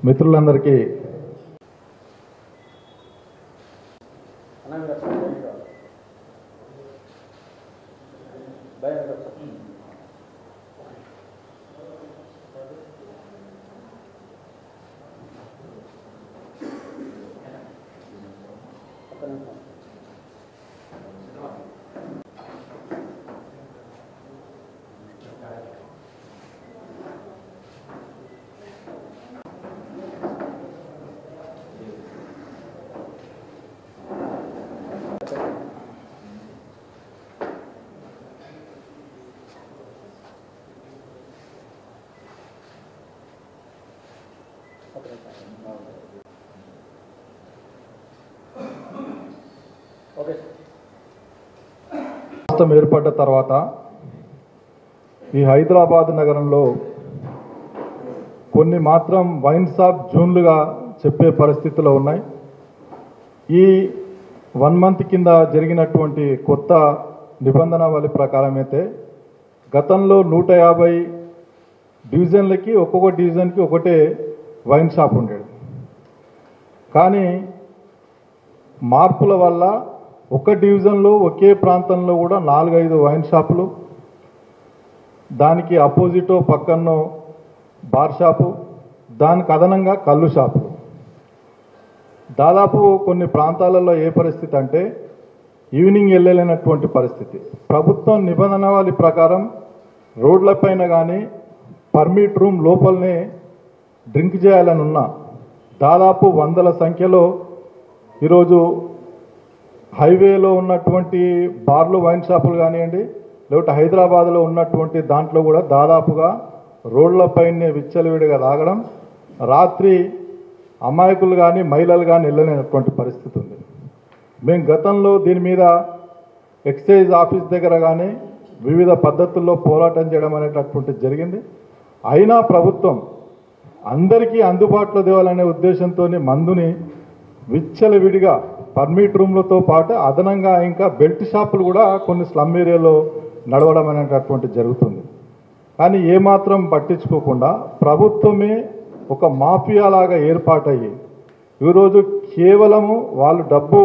మిత్రులందరికీ రాష్ట్రం ఏర్పడ్డ తర్వాత ఈ హైదరాబాద్ నగరంలో కొన్ని మాత్రం వైన్ షాప్ జూన్లుగా చెప్పే పరిస్థితిలో ఉన్నాయి ఈ వన్ మంత్ కింద జరిగినటువంటి కొత్త నిబంధనావళి ప్రకారం అయితే గతంలో నూట యాభై డివిజన్లకి ఒక్కొక్క డివిజన్కి ఒకటే వైన్ షాప్ ఉండేది కానీ మార్పుల వల్ల ఒక డివిజన్లో ఒకే ప్రాంతంలో కూడా నాలుగైదు వైన్ షాపులు దానికి అపోజిటో పక్కన్నో బార్ షాపు దానికి అదనంగా కళ్ళు షాపులు దాదాపు కొన్ని ప్రాంతాలలో ఏ పరిస్థితి అంటే ఈవినింగ్ వెళ్ళలేనటువంటి పరిస్థితి ప్రభుత్వం నిబంధనావళి ప్రకారం రోడ్లపైన కానీ పర్మిట్ రూమ్ లోపలనే డ్రింక్ చేయాలని ఉన్నా దాదాపు వందల సంఖ్యలో ఈరోజు హైవేలో ఉన్నటువంటి బార్లు వైన్ షాపులు కానివ్వండి లేకపోతే హైదరాబాద్లో ఉన్నటువంటి దాంట్లో కూడా దాదాపుగా రోడ్లపైనే విచ్చలవిడిగా తాగడం రాత్రి అమాయకులు కానీ మహిళలు కానీ వెళ్ళలేనటువంటి పరిస్థితి ఉంది మేము గతంలో దీని మీద ఎక్సైజ్ ఆఫీస్ దగ్గర కానీ వివిధ పద్ధతుల్లో పోరాటం చేయడం అనేటటువంటిది జరిగింది అయినా ప్రభుత్వం అందరికీ అందుబాటులో తేవాలనే ఉద్దేశంతో మందుని విచ్చలవిడిగా పర్మిట్ రూమ్లతో పాటు అదనంగా ఇంకా బెల్ట్ షాపులు కూడా కొన్ని స్లమ్ ఏరియాలో నడవడం అనేటటువంటి జరుగుతుంది కానీ ఏమాత్రం పట్టించుకోకుండా ప్రభుత్వమే ఒక మాఫియా లాగా ఏర్పాటయ్యి ఈరోజు కేవలము వాళ్ళు డబ్బు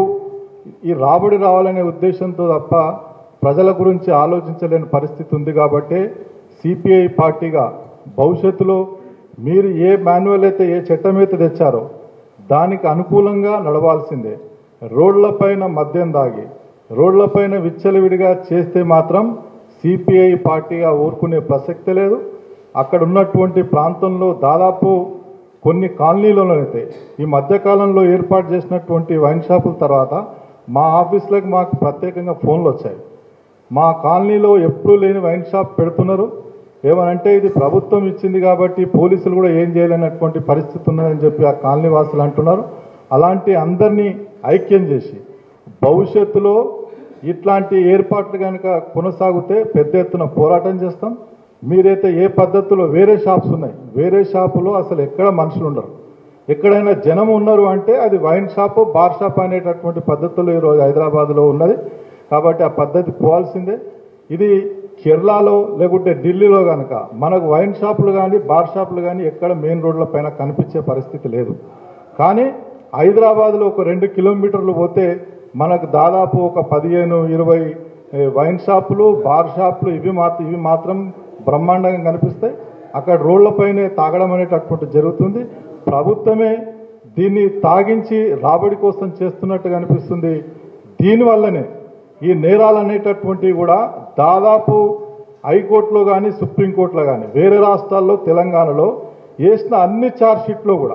ఈ రాబడి రావాలనే ఉద్దేశంతో తప్ప ప్రజల గురించి ఆలోచించలేని పరిస్థితి ఉంది కాబట్టి సిపిఐ పార్టీగా భవిష్యత్తులో మీరు ఏ మాన్యువల్ అయితే ఏ చట్టం అయితే తెచ్చారో దానికి అనుకూలంగా నడవాల్సిందే రోడ్లపైన మద్యం దాగి రోడ్లపైన విచ్చలవిడిగా చేస్తే మాత్రం సిపిఐ పార్టీగా ఊరుకునే ప్రసక్తి లేదు అక్కడ ఉన్నటువంటి ప్రాంతంలో దాదాపు కొన్ని కాలనీలలోనైతే ఈ మధ్యకాలంలో ఏర్పాటు చేసినటువంటి వైన్ షాపుల తర్వాత మా ఆఫీసులకు మాకు ప్రత్యేకంగా ఫోన్లు వచ్చాయి మా కాలనీలో ఎప్పుడూ లేని వైన్ షాప్ పెడుతున్నారు ఏమనంటే ఇది ప్రభుత్వం ఇచ్చింది కాబట్టి పోలీసులు కూడా ఏం చేయలేనటువంటి పరిస్థితి ఉన్నదని చెప్పి ఆ కాలనీ వాసులు అంటున్నారు అలాంటి అందరినీ ఐక్యం చేసి భవిష్యత్తులో ఇట్లాంటి ఏర్పాట్లు కనుక కొనసాగితే పెద్ద ఎత్తున పోరాటం చేస్తాం మీరైతే ఏ పద్ధతిలో వేరే షాప్స్ ఉన్నాయి వేరే షాపులో అసలు ఎక్కడ మనుషులు ఉండరు ఎక్కడైనా జనం ఉన్నారు అంటే అది వైన్ షాప్ బార్ షాప్ అనేటటువంటి పద్ధతులు ఈరోజు హైదరాబాద్లో ఉన్నది కాబట్టి ఆ పద్ధతి పోవాల్సిందే ఇది కేరళలో లేకుంటే ఢిల్లీలో కనుక మనకు వైన్ షాపులు కానీ బార్ షాపులు కానీ ఎక్కడ మెయిన్ రోడ్ల పైన కనిపించే పరిస్థితి లేదు కానీ హైదరాబాద్లో ఒక రెండు కిలోమీటర్లు పోతే మనకు దాదాపు ఒక పదిహేను ఇరవై ఏ, వైన్ షాపులు బార్ షాపులు ఇవి మాత్రం ఇవి మాత్రం బ్రహ్మాండంగా కనిపిస్తాయి అక్కడ రోడ్లపైనే తాగడం అనేటటువంటి జరుగుతుంది ప్రభుత్వమే దీన్ని తాగించి రాబడి కోసం చేస్తున్నట్టుగా అనిపిస్తుంది దీనివల్లనే ఈ నేరాలు అనేటటువంటివి కూడా దాదాపు హైకోర్టులో కానీ సుప్రీంకోర్టులో కానీ వేరే రాష్ట్రాల్లో తెలంగాణలో వేసిన అన్ని ఛార్జ్ షీట్లో కూడా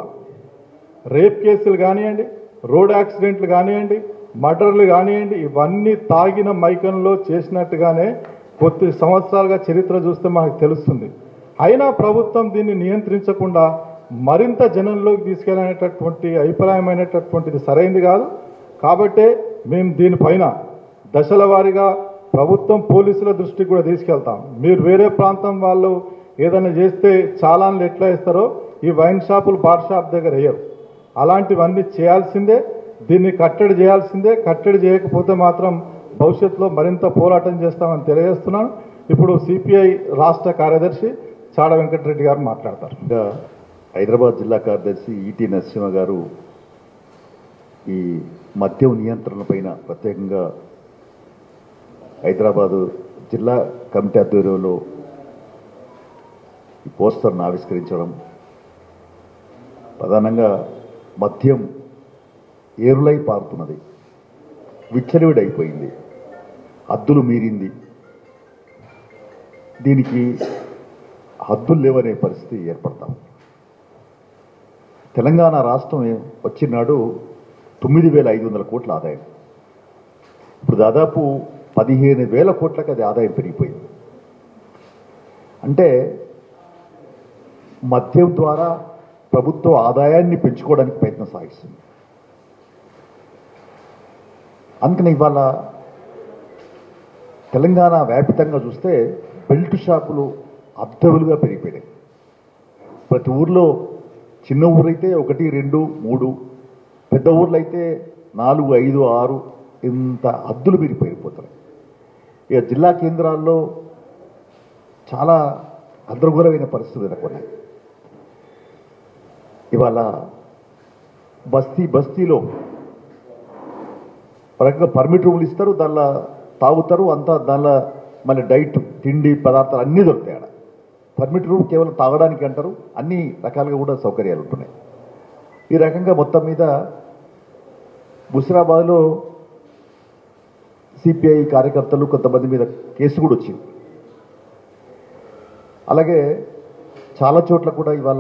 రేప్ కేసులు కానివ్వండి రోడ్ యాక్సిడెంట్లు కానివ్వండి మర్డర్లు కానివ్వండి ఇవన్నీ తాగిన మైకంలో చేసినట్టుగానే కొద్ది సంవత్సరాలుగా చరిత్ర చూస్తే మనకు తెలుస్తుంది అయినా ప్రభుత్వం దీన్ని నియంత్రించకుండా మరింత జనంలోకి తీసుకెళ్ళనేటటువంటి అభిప్రాయమైనటువంటిది సరైంది కాదు కాబట్టే మేము దీనిపైన దశల వారీగా ప్రభుత్వం పోలీసుల దృష్టికి కూడా తీసుకెళ్తాం మీరు వేరే ప్రాంతం వాళ్ళు ఏదైనా చేస్తే చాలాన్లు ఎట్లా ఇస్తారో ఈ వైన్ షాపులు బార్ షాప్ దగ్గర వేయరు అలాంటివన్నీ చేయాల్సిందే దీన్ని కట్టడి చేయాల్సిందే కట్టడి చేయకపోతే మాత్రం భవిష్యత్తులో మరింత పోరాటం చేస్తామని తెలియజేస్తున్నాను ఇప్పుడు సిపిఐ రాష్ట్ర కార్యదర్శి చాడ వెంకటరెడ్డి గారు మాట్లాడతారు ఇంకా హైదరాబాద్ జిల్లా కార్యదర్శి ఈటీ నరసింహ గారు ఈ మద్యం నియంత్రణ పైన ప్రత్యేకంగా హైదరాబాదు జిల్లా కమిటీ ఆధ్వర్యంలో ఈ పోస్టర్ను ఆవిష్కరించడం ప్రధానంగా మద్యం ఏరులై పారుతున్నది విచ్చలవిడైపోయింది హద్దులు మీరింది దీనికి హద్దులు లేవనే పరిస్థితి ఏర్పడతాం తెలంగాణ రాష్ట్రం వచ్చినాడు తొమ్మిది వేల ఐదు వందల కోట్ల ఆదాయం ఇప్పుడు దాదాపు పదిహేను వేల కోట్లకు అది ఆదాయం పెరిగిపోయింది అంటే మద్యం ద్వారా ప్రభుత్వ ఆదాయాన్ని పెంచుకోవడానికి ప్రయత్నం సాగిస్తుంది అందుకని ఇవాళ తెలంగాణ వ్యాపితంగా చూస్తే బెల్ట్ షాపులు అద్దెలుగా పెరిగిపోయాయి ప్రతి ఊర్లో చిన్న ఊరైతే ఒకటి రెండు మూడు పెద్ద ఊర్లో అయితే నాలుగు ఐదు ఆరు ఇంత హద్దులు మీరు పెరిగిపోతున్నాయి ఇక జిల్లా కేంద్రాల్లో చాలా గందరగోళమైన పరిస్థితులు నెలకొన్నాయి ఇవాళ బస్తీ బస్తీలో రకంగా పర్మిట్ రూములు ఇస్తారు దానిలో తాగుతారు అంతా దానిలో మళ్ళీ డైట్ తిండి పదార్థాలు అన్నీ దొరుకుతాయి ఆడ పర్మిట్ రూమ్ కేవలం తాగడానికి అంటారు అన్ని రకాలుగా కూడా సౌకర్యాలు ఉంటున్నాయి ఈ రకంగా మొత్తం మీద ముసిరాబాద్లో సిపిఐ కార్యకర్తలు కొంతమంది మీద కేసు కూడా వచ్చింది అలాగే చాలా చోట్ల కూడా ఇవాళ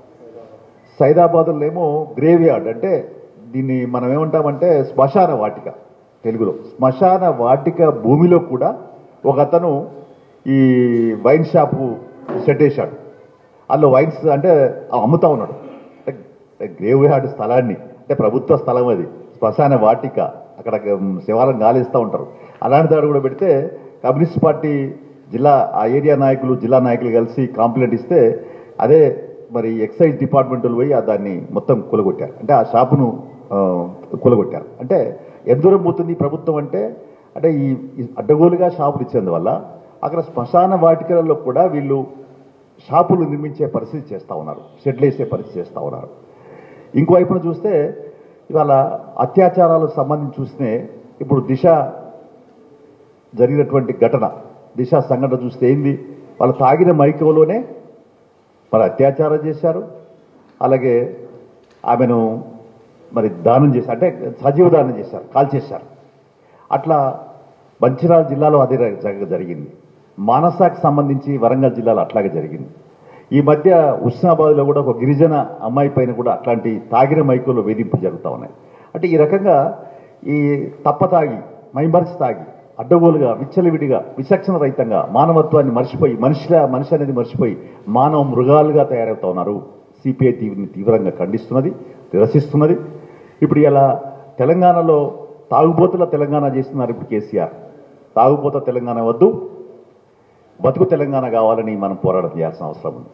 సైదాబాద్లో ఏమో గ్రేవ్ యార్డ్ అంటే దీన్ని మనం ఏమంటామంటే శ్మశాన వాటిక తెలుగులో శ్మశాన వాటిక భూమిలో కూడా ఒక అతను ఈ వైన్ షాపు సెట్ వేశాడు అందులో వైన్స్ అంటే అమ్ముతా ఉన్నాడు అంటే గ్రేవ్ యార్డ్ స్థలాన్ని అంటే ప్రభుత్వ స్థలం అది శ్మశాన వాటిక అక్కడ శివాలను గాలిస్తూ ఉంటారు అలాంటి దాడు కూడా పెడితే కమ్యూనిస్ట్ పార్టీ జిల్లా ఆ ఏరియా నాయకులు జిల్లా నాయకులు కలిసి కాంప్లైంట్ ఇస్తే అదే మరి ఎక్సైజ్ డిపార్ట్మెంట్లు పోయి ఆ దాన్ని మొత్తం కూలగొట్టారు అంటే ఆ షాపును ఆ, కూలగొట్టారు అంటే ఎంత దూరం పోతుంది ఈ ప్రభుత్వం అంటే అంటే ఈ ఈ అడ్డగోలుగా షాపులు ఇచ్చేందువల్ల అక్కడ శ్మశాన వాటికలలో కూడా వీళ్ళు షాపులు నిర్మించే పరిస్థితి చేస్తూ ఉన్నారు షెడ్లు వేసే పరిస్థితి చేస్తూ ఉన్నారు ఇంకో వైపున చూస్తే ఇవాళ అత్యాచారాలకు సంబంధించి చూస్తే ఇప్పుడు దిశ జరిగినటువంటి ఘటన దిశ సంఘటన చూస్తే ఏంది వాళ్ళు తాగిన మైకంలోనే మరి అత్యాచారం చేశారు అలాగే ఆమెను మరి దానం చేశారు అంటే సజీవ దానం చేశారు కాల్ చేశారు అట్లా మంచిర్యాల జిల్లాలో అదే జరగ జరిగింది మానసాకు సంబంధించి వరంగల్ జిల్లాలో అట్లాగే జరిగింది ఈ మధ్య ఉస్నాబాద్లో కూడా ఒక గిరిజన అమ్మాయి పైన కూడా అట్లాంటి తాగిన మైకుల్లో వేధింపులు జరుగుతూ ఉన్నాయి అంటే ఈ రకంగా ఈ తప్ప తాగి మైమరిచి తాగి అడ్డగోలుగా విచ్చలవిడిగా విచక్షణ రహితంగా మానవత్వాన్ని మర్చిపోయి మనిషిగా మనిషి అనేది మర్చిపోయి మానవ మృగాలుగా తయారవుతా ఉన్నారు సిపిఐ తీవ్రని తీవ్రంగా ఖండిస్తున్నది నిరసిస్తున్నది ఇప్పుడు ఇలా తెలంగాణలో తాగుబోతుల తెలంగాణ చేస్తున్నారు ఇప్పుడు కేసీఆర్ తాగుబోత తెలంగాణ వద్దు బతుకు తెలంగాణ కావాలని మనం పోరాటం చేయాల్సిన అవసరం ఉంది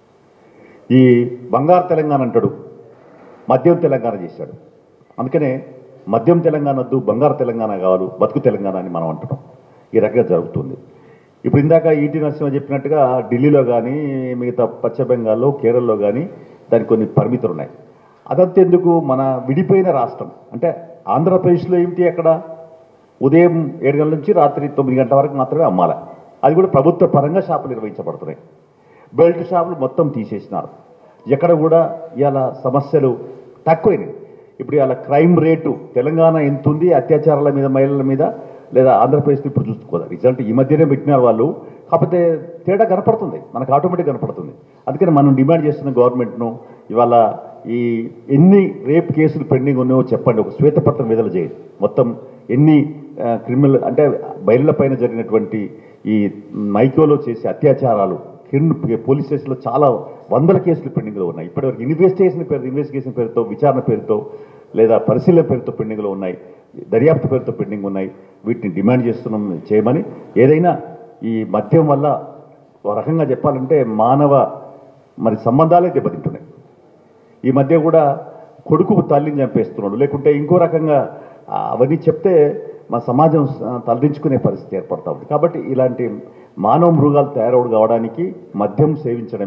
ఈ బంగారు తెలంగాణ అంటాడు మద్యం తెలంగాణ చేశాడు అందుకనే మద్యం తెలంగాణ వద్దు బంగారు తెలంగాణ కావాలి బతుకు తెలంగాణ అని మనం అంటున్నాం ఈ రకంగా జరుగుతుంది ఇప్పుడు ఇందాక ఈటీ నరసింహ చెప్పినట్టుగా ఢిల్లీలో కానీ మిగతా పశ్చిమ బెంగాల్లో కేరళలో కానీ దానికి కొన్ని పరిమితులు ఉన్నాయి అదంతా ఎందుకు మన విడిపోయిన రాష్ట్రం అంటే ఆంధ్రప్రదేశ్లో ఏమిటి అక్కడ ఉదయం ఏడు గంటల నుంచి రాత్రి తొమ్మిది గంటల వరకు మాత్రమే అమ్మాలి అది కూడా ప్రభుత్వ పరంగా షాపులు నిర్వహించబడుతున్నాయి బెల్ట్ షాపులు మొత్తం తీసేసినారు ఎక్కడ కూడా ఇవాళ సమస్యలు తక్కువైనాయి ఇప్పుడు ఇవాళ క్రైమ్ రేటు తెలంగాణ ఎంత ఉంది అత్యాచారాల మీద మహిళల మీద లేదా ఆంధ్రప్రదేశ్ ఇప్పుడు చూసుకోవాలి రిజల్ట్ ఈ మధ్యనే పెట్టినారు వాళ్ళు కాకపోతే తేడా కనపడుతుంది మనకు ఆటోమేటిక్ కనపడుతుంది అందుకని మనం డిమాండ్ చేస్తున్న గవర్నమెంట్ను ఇవాళ ఈ ఎన్ని రేప్ కేసులు పెండింగ్ ఉన్నాయో చెప్పండి ఒక శ్వేతపత్రం విడుదల చేయండి మొత్తం ఎన్ని ఆ, క్రిమినల్ అంటే బయలుల పైన జరిగినటువంటి ఈ మైకోలో చేసే అత్యాచారాలు కింద పోలీస్ స్టేషన్లో చాలా వందల కేసులు పెండింగ్లో ఉన్నాయి ఇప్పటివరకు ఇన్వెస్టిగేషన్ పేరు ఇన్వెస్టిగేషన్ పేరుతో విచారణ పేరుతో లేదా పరిశీలన పేరుతో పెండింగ్లో ఉన్నాయి దర్యాప్తు పేరుతో పెండింగ్ ఉన్నాయి వీటిని డిమాండ్ చేస్తున్నాం చేయమని ఏదైనా ఈ మద్యం వల్ల ఒక రకంగా చెప్పాలంటే మానవ మరి సంబంధాలే దెబ్బతింటున్నాయి ఈ మధ్య కూడా కొడుకు తల్లిని చంపేస్తున్నాడు లేకుంటే ఇంకో రకంగా ఆ, అవన్నీ చెప్తే మా సమాజం ఆ, తలదించుకునే పరిస్థితి ఏర్పడతా ఉంది కాబట్టి ఇలాంటి మానవ మృగాలు తయారవడు కావడానికి మద్యం సేవించడమే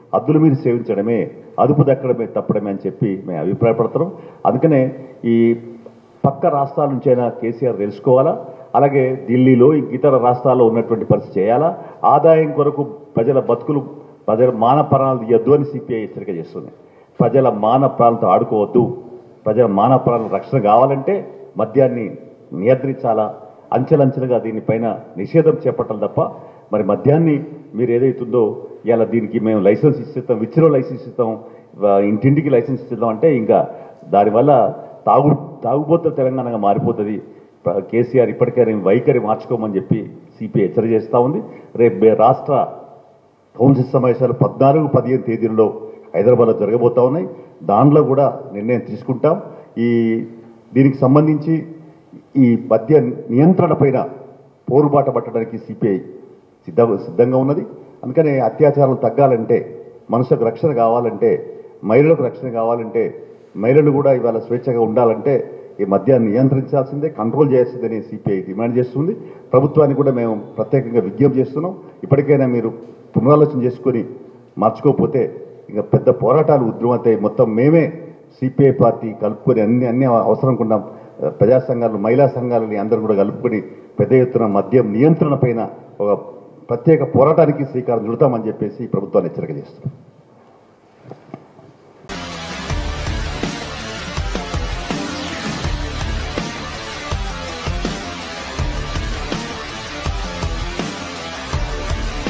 అద్దుల మీద సేవించడమే అదుపు దక్కడమే తప్పడమే అని చెప్పి మేము అభిప్రాయపడుతున్నాం అందుకనే ఈ పక్క రాష్ట్రాల నుంచైనా కేసీఆర్ తెలుసుకోవాలా అలాగే ఢిల్లీలో ఇతర రాష్ట్రాల్లో ఉన్నటువంటి పరిస్థితి చేయాలా ఆదాయం కొరకు ప్రజల బతుకులు ప్రజల మాన ప్రాణాలు తీయొద్దు అని సిపిఐ హెచ్చరిక చేస్తుంది ప్రజల మాన ప్రాణాలతో ఆడుకోవద్దు ప్రజల మాన ప్రాణాల రక్షణ కావాలంటే మద్యాన్ని నియంత్రించాలా అంచెలంచెలుగా దీనిపైన నిషేధం చేపట్టాలి తప్ప మరి మద్యాన్ని మీరు ఏదైతుందో ఇలా దీనికి మేము లైసెన్స్ ఇస్తాం విచ్చిలో లైసెన్స్ ఇస్తాం వా- ఇంటింటికి లైసెన్స్ ఇస్తాం అంటే ఇంకా దానివల్ల తాగు తాగుబోతుల తెలంగాణగా మారిపోతుంది ప్ర- కేసీఆర్ ఇప్పటికైనా వైఖరి మార్చుకోమని చెప్పి సిపిఐ హెచ్చరిక చేస్తూ ఉంది రేపు బే- రాష్ట్ర కౌన్సిల్ సమావేశాలు పద్నాలుగు పదిహేను తేదీల్లో హైదరాబాద్లో జరగబోతా ఉన్నాయి దానిలో కూడా నిర్ణయం తీసుకుంటాం ఈ దీనికి సంబంధించి ఈ మద్య నియంత్రణ పైన పోరుబాట పట్టడానికి సిపిఐ సిద్ధ సిద్ధంగా ఉన్నది అందుకనే అత్యాచారాలు తగ్గాలంటే మనుషులకు రక్షణ కావాలంటే మహిళలకు రక్షణ కావాలంటే మహిళలు కూడా ఇవాళ స్వేచ్ఛగా ఉండాలంటే ఈ మద్యాన్ని నియంత్రించాల్సిందే కంట్రోల్ చేయాల్సిందని సిపిఐ డిమాండ్ చేస్తుంది ప్రభుత్వానికి కూడా మేము ప్రత్యేకంగా విజ్ఞప్తి చేస్తున్నాం ఇప్పటికైనా మీరు పునరాలోచన చేసుకొని మార్చుకోకపోతే ఇంకా పెద్ద పోరాటాలు ఉద్యమవుతాయి మొత్తం మేమే సిపిఐ పార్టీ కలుపుకొని అన్ని అన్ని అవసరం అనుకున్నాం ప్రజా సంఘాలు మహిళా సంఘాలని అందరూ కూడా కలుపుకొని పెద్ద ఎత్తున మద్యం నియంత్రణ పైన ఒక ప్రత్యేక పోరాటానికి శ్రీకారం చుడతామని చెప్పేసి ప్రభుత్వాన్ని హెచ్చరిక చేస్తున్నాం